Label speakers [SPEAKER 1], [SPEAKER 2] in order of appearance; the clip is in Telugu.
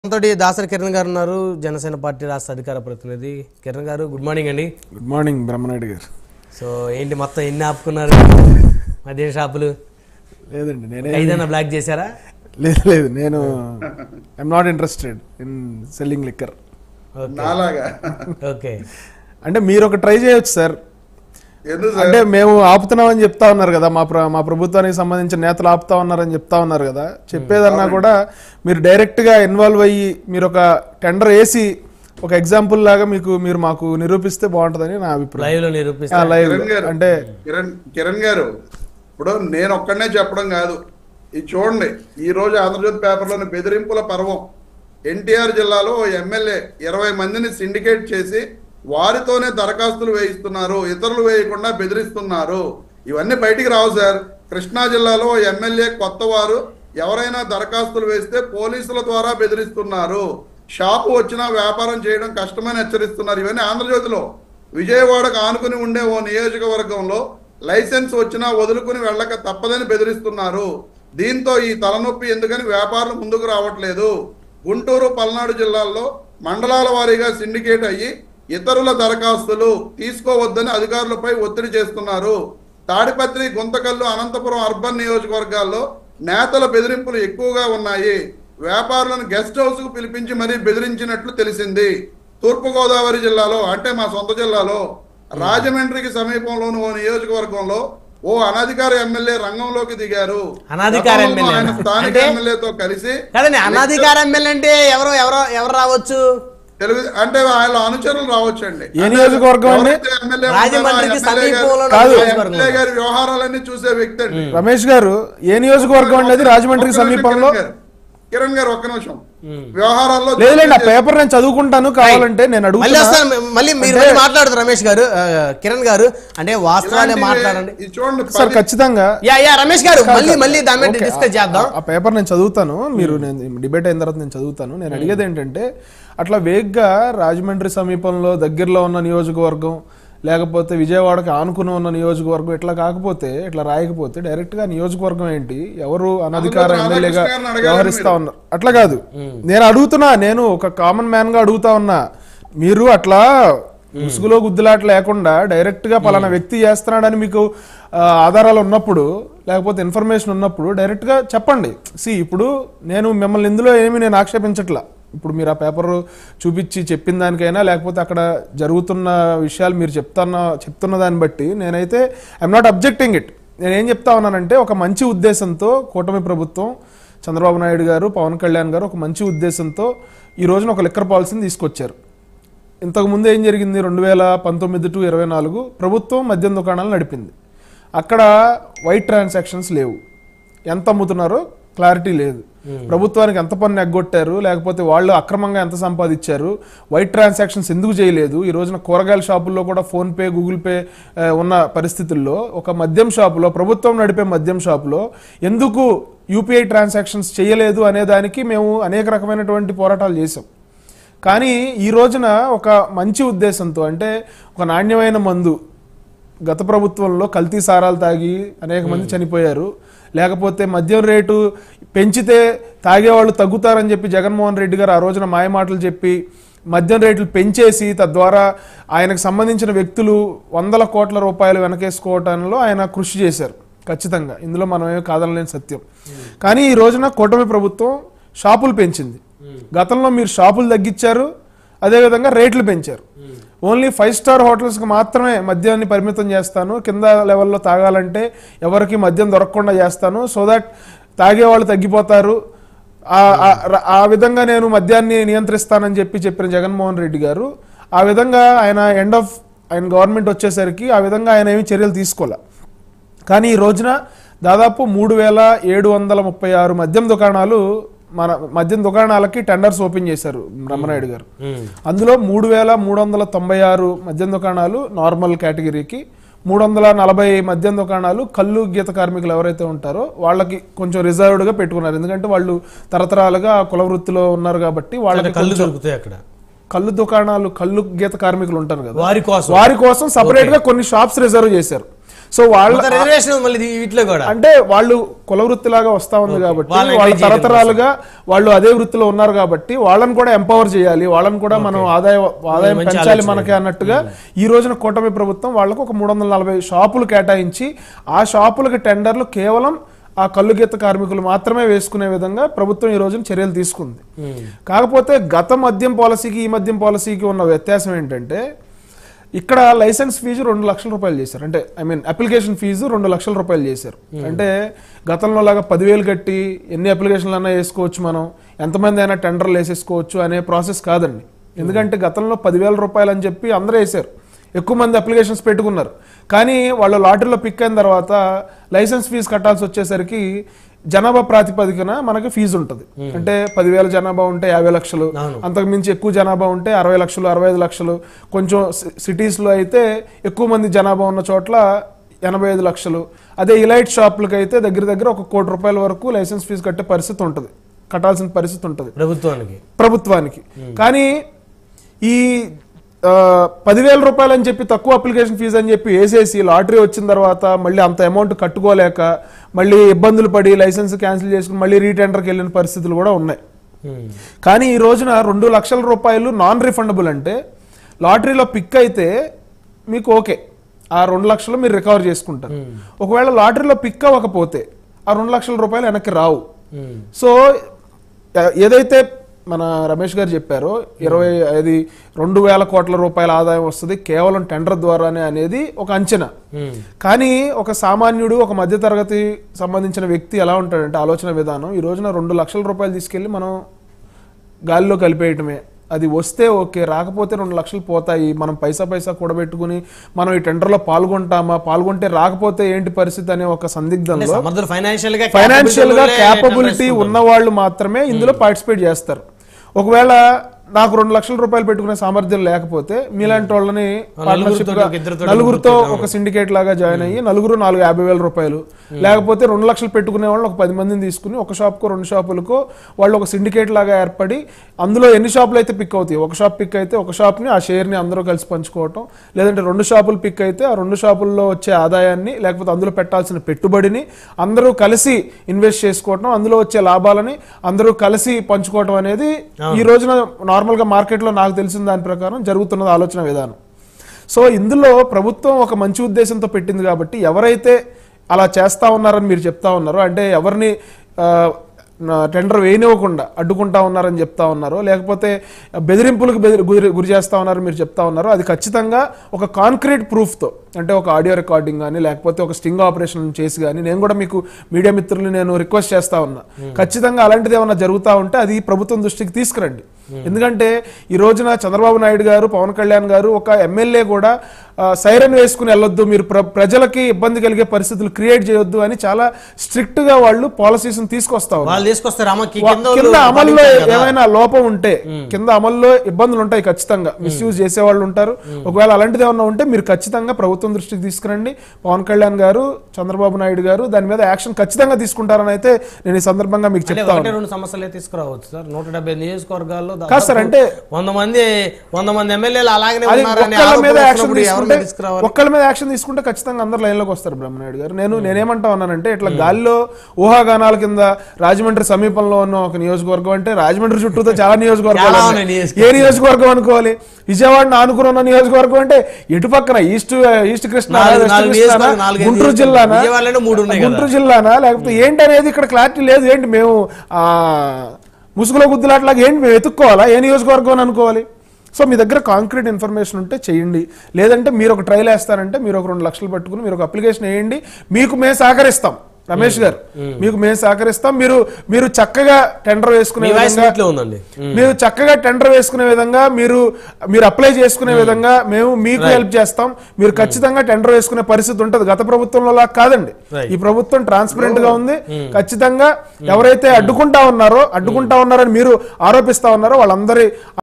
[SPEAKER 1] తోటి దాసరి కిరణ్ గారు ఉన్నారు జనసేన పార్టీ రాష్ట్ర అధికార ప్రతినిధి కిరణ్ గారు గుడ్ మార్నింగ్ అండి
[SPEAKER 2] గుడ్ మార్నింగ్ బ్రహ్మనాయుడు గారు
[SPEAKER 1] సో ఏంటి మొత్తం ఎన్ని ఆపుకున్నారు మధ్య షాపులు
[SPEAKER 2] లేదండి నేనే
[SPEAKER 1] ఐదన్నా బ్లాక్ చేశారా
[SPEAKER 2] లేదు లేదు నేను I'm not interested in selling liquor
[SPEAKER 1] okay
[SPEAKER 3] నాలాగా
[SPEAKER 1] ఓకే
[SPEAKER 2] అంటే మీరు ఒక ట్రై చేయొచ్చు సార్
[SPEAKER 3] ఎందుకు సార్
[SPEAKER 2] అంటే మేము ఆపుతున్నామని చెప్తా ఉన్నారు కదా మా ప్ర మా ప్రభుత్వానికి సంబంధించిన నేతలు ఆపుతా ఉన్నారని చెప్తా ఉన్నారు కదా చెప్పేదన్నా కూడా మీరు డైరెక్ట్ గా ఇన్వాల్వ్ అయ్యి మీరు ఒక టెండర్ వేసి ఒక ఎగ్జాంపుల్ లాగా మీకు మీరు మాకు నిరూపిస్తే బాగుంటుందని నా అభిప్రాయం
[SPEAKER 1] లైవ్ లో
[SPEAKER 2] ఆ,
[SPEAKER 1] నిరూపిస్తారు
[SPEAKER 2] live లో.
[SPEAKER 3] కిరణ్ గారు
[SPEAKER 2] అంటే
[SPEAKER 3] కిరణ్ కిరణ్ గారు ఇప్పుడు నేను ఒక్కడనే చెప్పడం కాదు ఇది చూడండి ఈ రోజు ఆంధ్రజ్యోతి పేపర్లోని బెదిరింపుల పర్వం ఎన్టీఆర్ జిల్లాలో ఓ ఎమ్మెల్యే ఇరవై మందిని సిండికేట్ చేసి వారితోనే దరఖాస్తులు వేయిస్తున్నారు ఇతరులు వేయకుండా బెదిరిస్తున్నారు ఇవన్నీ బయటికి రావు సార్ కృష్ణా జిల్లాలో ఓ ఎమ్మెల్యే కొత్త వారు ఎవరైనా దరఖాస్తులు వేస్తే పోలీసుల ద్వారా బెదిరిస్తున్నారు షాపు వచ్చినా వ్యాపారం చేయడం కష్టమని హెచ్చరిస్తున్నారు ఇవన్నీ ఆంధ్రజ్యోతిలో విజయవాడకు ఆనుకుని ఉండే ఓ నియోజకవర్గంలో లైసెన్స్ వచ్చినా వదులుకుని వెళ్ళక తప్పదని బెదిరిస్తున్నారు దీంతో ఈ తలనొప్పి ఎందుకని వ్యాపారులు ముందుకు రావట్లేదు గుంటూరు పల్నాడు జిల్లాల్లో మండలాల వారీగా సిండికేట్ అయ్యి ఇతరుల దరఖాస్తులు తీసుకోవద్దని అధికారులపై ఒత్తిడి చేస్తున్నారు తాడిపత్రి గుంతకల్లు అనంతపురం అర్బన్ నియోజకవర్గాల్లో నేతల బెదిరింపులు ఎక్కువగా ఉన్నాయి వ్యాపారులను గెస్ట్ హౌస్ కు పిలిపించి మరీ బెదిరించినట్లు తెలిసింది తూర్పుగోదావరి జిల్లాలో అంటే మా సొంత జిల్లాలో రాజమండ్రికి సమీపంలోని ఓ నియోజకవర్గంలో ఓ అనధికార ఎమ్మెల్యే రంగంలోకి దిగారు
[SPEAKER 1] అనధికార
[SPEAKER 3] గతంలో
[SPEAKER 1] ఎమ్మెల్యే
[SPEAKER 3] ఆయన స్థానిక
[SPEAKER 1] అంటే?
[SPEAKER 3] ఎమ్మెల్యేతో కలిసి
[SPEAKER 1] కదండి అనాధికార ఎమ్మెల్యే అంటే ఎవరో ఎవరో ఎవరు రావచ్చు
[SPEAKER 3] తెలుగు అంటే ఆయన అనుచరులు రావచ్చండి
[SPEAKER 2] ఏ నియోజకవర్గం అండి?
[SPEAKER 3] ఎవరైతే ఎమ్మెల్యే ఉంటారో ఆ
[SPEAKER 1] రాజమండ్రికి
[SPEAKER 3] ఎమ్మెల్యే గారు-
[SPEAKER 1] సమీపంలో ఉన్న
[SPEAKER 2] కాదు.
[SPEAKER 3] ఆ
[SPEAKER 1] నియోజకవర్గం.
[SPEAKER 3] ఎమ్మెల్యే గారి వ్యవహారాలన్నీ చూసే వ్యక్తి అండి
[SPEAKER 2] రమేష్ గారు ఏ నియోజకవర్గం అనేది రాజమండ్రికి
[SPEAKER 3] ఒక్క నిమిషం
[SPEAKER 2] సమీపంలో
[SPEAKER 3] కిరణ్ గారు. కిరణ్ గారు ఒక్క నిమిషం వ్యవహారాల్లో
[SPEAKER 2] లేదులేండి ఆ పేపర్ నేను చదువుకుంటాను కావాలంటే నేను
[SPEAKER 1] మళ్ళీ
[SPEAKER 2] అడుగుతున్నా
[SPEAKER 1] వస్తాను మళ్ళీ మీరు మళ్ళీ మాట్లాడదు రమేష్ గారు ఆ, కిరణ్ గారు అంటే వాస్తవాన్ని
[SPEAKER 3] ఇలాంటివి-
[SPEAKER 1] మాట్లాడండి
[SPEAKER 3] ఇది చూడండి
[SPEAKER 2] సార్
[SPEAKER 3] పది-
[SPEAKER 2] ఖచ్చితంగా
[SPEAKER 1] యా యా రమేష్ గారు మళ్ళీ మళ్ళీ దాని మీద
[SPEAKER 2] ఓకే,
[SPEAKER 1] డిస్కస్ చేద్దాం
[SPEAKER 2] ఆ- ఆ పేపర్ నేను చదువుతాను మీరు నేను డిబేట్ అయిన తర్వాత నేను చదువుతాను నేను అడిగేది ఏంటంటే అట్లా వేగ్గా రాజమండ్రి సమీపంలో దగ్గరలో ఉన్న నియోజకవర్గం లేకపోతే విజయవాడకి ఆనుకుని ఉన్న నియోజకవర్గం ఇట్లా కాకపోతే ఇట్లా రాయకపోతే డైరెక్ట్ గా నియోజకవర్గం ఏంటి ఎవరు అనధికార
[SPEAKER 3] అందులో
[SPEAKER 2] ఎమ్మెల్యేగా
[SPEAKER 3] రాధాకృష్ణ గారిని అడగాలి
[SPEAKER 2] వ్యవహరిస్తా
[SPEAKER 3] మీరు.
[SPEAKER 2] ఉన్నారు అట్లా కాదు నేను అడుగుతున్నా నేను ఒక కామన్ మ్యాన్ గా అడుగుతా ఉన్నా మీరు అట్లా ముసుగులో గుద్దులాట లేకుండా డైరెక్ట్ గా పలానా వ్యక్తి చేస్తున్నాడని మీకు ఆ, ఆధారాలు ఉన్నప్పుడు లేకపోతే ఇన్ఫర్మేషన్ ఉన్నప్పుడు డైరెక్ట్ గా చెప్పండి సి ఇప్పుడు నేను మిమ్మల్ని ఇందులో ఏమి నేను ఆక్షేపించట్లా ఇప్పుడు మీరు ఆ పేపర్ చూపించి చెప్పిన దానికైనా లేకపోతే అక్కడ జరుగుతున్న విషయాలు మీరు చెప్తున్న చెప్తున్న దాన్ని బట్టి నేనైతే ఐఎమ్ నాట్ అబ్జెక్టింగ్ ఇట్ నేనేం చెప్తా ఉన్నానంటే ఒక మంచి ఉద్దేశంతో కూటమి ప్రభుత్వం చంద్రబాబు నాయుడు గారు పవన్ కళ్యాణ్ గారు ఒక మంచి ఉద్దేశంతో ఈ రోజున ఒక లిక్కర్ పాలసీని తీసుకొచ్చారు ఇంతకు ముందు ఏం జరిగింది రెండు వేల పంతొమ్మిది టు ఇరవై నాలుగు ప్రభుత్వం మద్యం దుకాణాలు నడిపింది అక్కడ వైట్ ట్రాన్సాక్షన్స్ లేవు ఎంత అమ్ముతున్నారో క్లారిటీ లేదు ప్రభుత్వానికి ఎంత పన్ను ఎగ్గొట్టారు లేకపోతే వాళ్ళు అక్రమంగా ఎంత సంపాదించారు వైట్ ట్రాన్సాక్షన్స్ ఎందుకు చేయలేదు ఈ రోజున కూరగాయల షాపుల్లో కూడా ఫోన్ పే గూగుల్ పే ఆ, ఉన్న పరిస్థితుల్లో ఒక మద్యం షాపులో ప్రభుత్వం నడిపే మద్యం షాపులో ఎందుకు యూపీఐ ట్రాన్సాక్షన్స్ చేయలేదు అనే దానికి మేము అనేక రకమైనటువంటి పోరాటాలు చేసాం కానీ ఈ రోజున ఒక మంచి ఉద్దేశంతో అంటే ఒక నాణ్యమైన మందు గత ప్రభుత్వంలో కల్తీ సారాలు తాగి అనేక మంది చనిపోయారు లేకపోతే మద్యం రేటు పెంచితే తాగేవాళ్ళు తగ్గుతారని చెప్పి జగన్మోహన్ రెడ్డి గారు ఆ రోజున మాయమాటలు చెప్పి మద్యం రేట్లు పెంచేసి తద్వారా ఆయనకు సంబంధించిన వ్యక్తులు వందల కోట్ల రూపాయలు వెనకేసుకోవటంలో ఆయన కృషి చేశారు ఖచ్చితంగా ఇందులో మనం ఏమీ కాదనలేని సత్యం కానీ ఈ రోజున కూటమి ప్రభుత్వం షాపులు పెంచింది గతంలో మీరు షాపులు తగ్గించారు అదేవిధంగా రేట్లు పెంచారు ఓన్లీ ఫైవ్ స్టార్ హోటల్స్కి మాత్రమే మద్యాన్ని పరిమితం చేస్తాను కింద లెవెల్లో తాగాలంటే ఎవరికి మద్యం దొరకకుండా చేస్తాను సో దట్ తాగేవాళ్ళు తగ్గిపోతారు ఆ- ఆ- ర- ఆ విధంగా నేను మద్యాన్ని నియంత్రిస్తానని చెప్పి చెప్పిన జగన్మోహన్ రెడ్డి గారు ఆ విధంగా ఆయన ఎండ్ ఆఫ్ ఆయన గవర్నమెంట్ వచ్చేసరికి ఆ విధంగా ఆయన ఏమి చర్యలు తీసుకోలే కానీ ఈ రోజున దాదాపు మూడు వేల ఏడు వందల ముప్పై ఆరు మద్యం దుకాణాలు మన మద్యం దుకాణాలకి టెండర్స్ ఓపెన్ చేశారు బ్రహ్మనాయుడు గారు అందులో మూడు వేల మూడు వందల తొంభై ఆరు మద్యం దుకాణాలు నార్మల్ కేటగిరీకి మూడు వందల నలభై మద్యం దుకాణాలు కళ్ళు గీత కార్మికులు ఎవరైతే ఉంటారో వాళ్ళకి కొంచెం రిజర్వ్డ్గా పెట్టుకున్నారు ఎందుకంటే వాళ్ళు తరతరాలుగా ఆ కుల వృత్తిలో ఉన్నారు కాబట్టి వాళ్ళకి
[SPEAKER 1] కళ్ళు దొరుకుతాయి అక్కడ
[SPEAKER 2] కళ్ళు దుకాణాలు కళ్ళు గీత కార్మికులు ఉంటారు కదా
[SPEAKER 1] వారి కోసం
[SPEAKER 2] వారి కోసం సపరేట్ గా కొన్ని షాప్స్ రిజర్వ్ చేశారు సో వాళ్ళ
[SPEAKER 1] మొత్తం రిజర్వేషన్ ఉంది మళ్ళీ ఇది వీటిలో కూడా
[SPEAKER 2] అంటే వాళ్ళు కుల వృత్తిలాగా వస్తా ఉంది కాబట్టి
[SPEAKER 1] వాళ్ళని
[SPEAKER 2] వాళ్ళ
[SPEAKER 1] encourage చేయడం
[SPEAKER 2] తరతరాలుగా వాళ్ళు అదే వృత్తిలో ఉన్నారు కాబట్టి వాళ్ళని కూడా ఎంపవర్ చేయాలి వాళ్ళని కూడా మనం ఆదాయ ఆదాయం
[SPEAKER 1] మంచి
[SPEAKER 2] పెంచాలి
[SPEAKER 1] ఆలోచన
[SPEAKER 2] మనకి అన్నట్టుగా ఈ రోజున కూటమి ప్రభుత్వం వాళ్ళకు ఒక మూడు వందల నలభై షాపులు కేటాయించి ఆ షాపులకి టెండర్లు కేవలం ఆ కళ్ళు గీత కార్మికులు మాత్రమే వేసుకునే విధంగా ప్రభుత్వం ఈ రోజున చర్యలు తీసుకుంది కాకపోతే గత మద్యం పాలసీకి ఈ మద్యం పాలసీకి ఉన్న వ్యత్యాసం ఏంటంటే ఇక్కడ లైసెన్స్ ఫీజు రెండు లక్షల రూపాయలు చేశారు అంటే ఐ మీన్ అప్లికేషన్ ఫీజు రెండు లక్షల రూపాయలు చేశారు అంటే గతంలో లాగా పదివేలు కట్టి ఎన్ని అప్లికేషన్లు అన్నా వేసుకోవచ్చు మనం ఎంతమంది అయినా టెండర్లు వేసేసుకోవచ్చు అనే ప్రాసెస్ కాదండి ఎందుకంటే గతంలో పదివేల రూపాయలు అని చెప్పి అందరూ వేశారు ఎక్కువ మంది అప్లికేషన్స్ పెట్టుకున్నారు కానీ వాళ్ళు లాటరీలో పిక్ అయిన తర్వాత లైసెన్స్ ఫీజు కట్టాల్సి వచ్చేసరికి జనాభా ప్రాతిపదికన మనకి ఫీజు ఉంటుంది అంటే పదివేల జనాభా ఉంటే యాభై లక్షలు అంతకు మించి ఎక్కువ జనాభా ఉంటే అరవై లక్షలు అరవై ఐదు లక్షలు కొంచెం సి- సిటీస్లో అయితే ఎక్కువ మంది జనాభా ఉన్న చోట్ల ఎనభై ఐదు లక్షలు అదే ఇలైట్ షాపులకి అయితే దగ్గర దగ్గర ఒక కోటి రూపాయల వరకు లైసెన్స్ ఫీజు కట్టే పరిస్థితి ఉంటుంది కట్టాల్సిన పరిస్థితి ఉంటుంది
[SPEAKER 1] ప్రభుత్వానికి
[SPEAKER 2] ప్రభుత్వానికి కానీ ఈ ఆ, పదివేల రూపాయలు అని చెప్పి తక్కువ అప్లికేషన్ ఫీజు అని చెప్పి వేసేసి లాటరీ వచ్చిన తర్వాత మళ్ళీ అంత అమౌంట్ కట్టుకోలేక మళ్ళీ ఇబ్బందులు పడి లైసెన్స్ క్యాన్సిల్ చేసుకుని మళ్ళీ రీటెండర్కి వెళ్ళిన పరిస్థితులు కూడా ఉన్నాయి
[SPEAKER 1] ఉమ్.
[SPEAKER 2] కానీ ఈ రోజున రెండు లక్షల రూపాయలు నాన్ రిఫండబుల్ అంటే లాటరీలో పిక్ అయితే మీకు ఓకే ఆ రెండు లక్షలు మీరు రికవర్ చేసుకుంటారు ఒకవేళ లాటరీలో పిక్ అవ్వకపోతే ఆ రెండు లక్షల రూపాయలు వెనక్కి రావు
[SPEAKER 1] ఉమ్.
[SPEAKER 2] సో ఏ- ఏదైతే మన రమేష్ గారు చెప్పారో ఇరవై అది రెండు వేల కోట్ల రూపాయల ఆదాయం వస్తుంది కేవలం టెండర్ ద్వారానే అనేది ఒక అంచనా
[SPEAKER 1] ఉమ్.
[SPEAKER 2] కానీ ఒక సామాన్యుడు ఒక మధ్యతరగతి సంబంధించిన వ్యక్తి ఎలా ఉంటాడంటే ఆలోచన విధానం ఈ రోజున రెండు లక్షల రూపాయలు తీసుకెళ్ళి మనం గాలిలో కలిపేయటమే అది వస్తే ఓకే రాకపోతే రెండు లక్షలు పోతాయి మనం పైసా పైసా కూడబెట్టుకుని మనం ఈ టెండర్లో పాల్గొంటామా పాల్గొంటే రాకపోతే ఏంటి పరిస్థితి అనే ఒక
[SPEAKER 1] అంటే
[SPEAKER 2] సందిగ్ధంలో
[SPEAKER 1] సమర్థులు ఫైనాన్షియల్ గా
[SPEAKER 2] ఫైనాన్షియల్ గా
[SPEAKER 1] capability
[SPEAKER 2] క్యాపబిలిటీ
[SPEAKER 1] వాళ్ళే
[SPEAKER 2] ఉన్న వాళ్ళు మాత్రమే ఇందులో పార్టిసిపేట్ చేస్తారు ఒకవేళ నాకు రెండు లక్షల రూపాయలు పెట్టుకునే సామర్థ్యం లేకపోతే మీలాంటి వాళ్ళని పార్ట్నర్షిప్ గా
[SPEAKER 1] ఒక ఇద్దరితో
[SPEAKER 2] నలుగురితో ఒక సిండికేట్ లాగా జాయిన్ అయ్యి నలుగురు నాలుగు యాభై వేల రూపాయలు లేకపోతే రెండు లక్షలు పెట్టుకునే వాళ్ళు ఒక పది మందిని తీసుకుని ఒక షాప్కో రెండు షాపులకో వాళ్ళు ఒక సిండికేట్ లాగా ఏర్పడి అందులో ఎన్ని షాపులు అయితే పిక్ అవుతాయి ఒక షాప్ పిక్ అయితే ఒక షాప్ని ఆ షేర్ని అందరూ కలిసి పంచుకోవటం లేదంటే రెండు షాపులు పిక్ అయితే ఆ రెండు షాపుల్లో వచ్చే ఆదాయాన్ని లేకపోతే అందులో పెట్టాల్సిన పెట్టుబడిని అందరూ కలిసి ఇన్వెస్ట్ చేసుకోవటం అందులో వచ్చే లాభాలని అందరూ కలిసి పంచుకోవటం అనేది ఈ రోజున నార్మల్గా మార్కెట్లో నాకు తెలిసిన దాని ప్రకారం జరుగుతున్నది ఆలోచన విధానం సో ఇందులో ప్రభుత్వం ఒక మంచి ఉద్దేశంతో పెట్టింది కాబట్టి ఎవరైతే అలా చేస్తా ఉన్నారని మీరు చెప్తా ఉన్నారు అంటే ఎవరిని ఆ, నా టెండర్ వేయనివ్వకుండా అడ్డుకుంటా ఉన్నారని చెప్తా ఉన్నారు లేకపోతే బెదిరింపులకు బెదిరి గురి గురి చేస్తా ఉన్నారు మీరు చెప్తా ఉన్నారు అది ఖచ్చితంగా ఒక కాంక్రీట్ ప్రూఫ్తో అంటే ఒక ఆడియో రికార్డింగ్ కానీ లేకపోతే ఒక స్టింగ్ ఆపరేషన్ చేసి కానీ నేను కూడా మీకు మీడియా మిత్రులు నేను రిక్వెస్ట్ చేస్తా ఉన్నా ఖచ్చితంగా అలాంటిది ఏమన్నా జరుగుతూ ఉంటే అది ప్రభుత్వం దృష్టికి తీసుకురండి ఎందుకంటే ఈ రోజున చంద్రబాబు నాయుడు గారు పవన్ కళ్యాణ్ గారు ఒక ఎమ్మెల్యే కూడా ఆ, సైరన్ వేసుకుని వెళ్ళొద్దు మీరు ప్ర- ప్రజలకి ఇబ్బంది కలిగే పరిస్థితులు క్రియేట్ చేయొద్దు అని చాలా స్ట్రిక్ట్ గా వాళ్ళు పాలసీస్ తీసుకొస్తా ఉన్నారు
[SPEAKER 1] వాళ్ళు తీసుకొస్తారు అమ్మకి
[SPEAKER 2] వా-
[SPEAKER 1] కింద
[SPEAKER 2] కింద
[SPEAKER 1] వాళ్ళు
[SPEAKER 2] అమల్లో
[SPEAKER 1] పాటించారు కదా.
[SPEAKER 2] ఏమైనా లోపం ఉంటే కింద అమల్లో ఇబ్బందులు ఉంటాయి ఖచ్చితంగా మిస్యూజ్ చేసే వాళ్ళు ఉంటారు ఒకవేళ అలాంటిది ఏమన్నా ఉంటే మీరు ఖచ్చితంగా ప్రభుత్వం దృష్టికి తీసుకురండి పవన్ కళ్యాణ్ గారు చంద్రబాబు నాయుడు గారు దాని మీద యాక్షన్ ఖచ్చితంగా తీసుకుంటారని అయితే నేను ఈ సందర్భంగా మీకు
[SPEAKER 1] అంటే
[SPEAKER 2] చెప్తా
[SPEAKER 1] ఒకటి
[SPEAKER 2] ఉన్నాను
[SPEAKER 1] రెండు సమస్యలే తీసుకురావచ్చు సార్ నూట డెబ్బై నియోజకవర్గాల్లో
[SPEAKER 2] కాదు సార్,
[SPEAKER 1] దాదాపు
[SPEAKER 2] అంటే-
[SPEAKER 1] వంద మంది వంద మంది ఎమ్మెల్యేలు అలాగనే
[SPEAKER 2] అది
[SPEAKER 1] ఉన్నారని
[SPEAKER 2] ఒక్కళ్ళ మీద
[SPEAKER 1] ఆరోపణలు
[SPEAKER 2] యాక్షన్
[SPEAKER 1] వచ్చినప్పుడు ఎవరి
[SPEAKER 2] తీసుకుంటే
[SPEAKER 1] మీద తీసుకురావాలి
[SPEAKER 2] ఒక్కళ్ళ మీద యాక్షన్ తీసుకుంటే ఖచ్చితంగా అందరు లైన్లోకి వస్తారు బ్రహ్మనాయుడు గారు నేను నేనేమంటా ఉన్నానంటే ఇట్లా గాలిలో ఊహాగానాల కింద రాజమండ్రి సమీపంలో ఉన్న ఒక నియోజకవర్గం అంటే రాజమండ్రి చుట్టూతో చాలా నియోజకవర్గాలు
[SPEAKER 1] చాలా
[SPEAKER 2] ఉన్నాయి.
[SPEAKER 1] ఉన్నాయి నియోజకవర్గాలు.
[SPEAKER 2] ఏ నియోజకవర్గం అనుకోవాలి విజయవాడని ఆనుకుని ఉన్న నియోజకవర్గం అంటే ఎటు పక్కన ఈస్ట్ ఈస్ట్ కృష్ణ
[SPEAKER 1] నాలుగు-
[SPEAKER 2] వెస్ట్
[SPEAKER 1] నాలుగు
[SPEAKER 2] కృష్ణానా,
[SPEAKER 1] నియోజకవర్గాలు, నాలుగైదు
[SPEAKER 2] గుంటూరు
[SPEAKER 1] నియోజకవర్గాలు.
[SPEAKER 2] జిల్లానా
[SPEAKER 1] విజయవాడలోనే మూడు ఉన్నాయి కదా.
[SPEAKER 2] గుంటూరు జిల్లానా లేకపోతే ఏంటి అనేది ఇక్కడ క్లారిటీ లేదు ఏంటి మేము ఆ ముసుగులో గుద్దులాట్లాగా ఏంటి మేము ఎత్తుక్కోవాలా ఏ నియోజకవర్గం అని అనుకోవాలి సో మీ దగ్గర కాంక్రీట్ ఇన్ఫర్మేషన్ ఉంటే చేయండి లేదంటే మీరు ఒక ట్రైల్ వేస్తారంటే మీరు ఒక రెండు లక్షలు పట్టుకుని మీరు ఒక అప్లికేషన్ వేయండి మీకు మేము సహకరిస్తాం రమేష్ గారు మీకు మేము సహకరిస్తాం మీరు మీరు చక్కగా టెండర్ వేసుకునే
[SPEAKER 1] మీ వాయిస్
[SPEAKER 2] విధంగా
[SPEAKER 1] మీట్లో ఉందండి
[SPEAKER 2] మీరు చక్కగా టెండర్ వేసుకునే విధంగా మీరు మీరు అప్లై చేసుకునే విధంగా మేము మీకు హెల్ప్ చేస్తాం మీరు ఖచ్చితంగా టెండర్ వేసుకునే పరిస్థితి ఉంటుంది గత ప్రభుత్వంలో లాగా కాదండి
[SPEAKER 1] Right.
[SPEAKER 2] ఈ ప్రభుత్వం ట్రాన్స్పరెంట్ గా ఉంది ఖచ్చితంగా ఎవరైతే అడ్డుకుంటా ఉన్నారో అడ్డుకుంటా ఉన్నారని మీరు ఆరోపిస్తా ఉన్నారో వాళ్ళందరి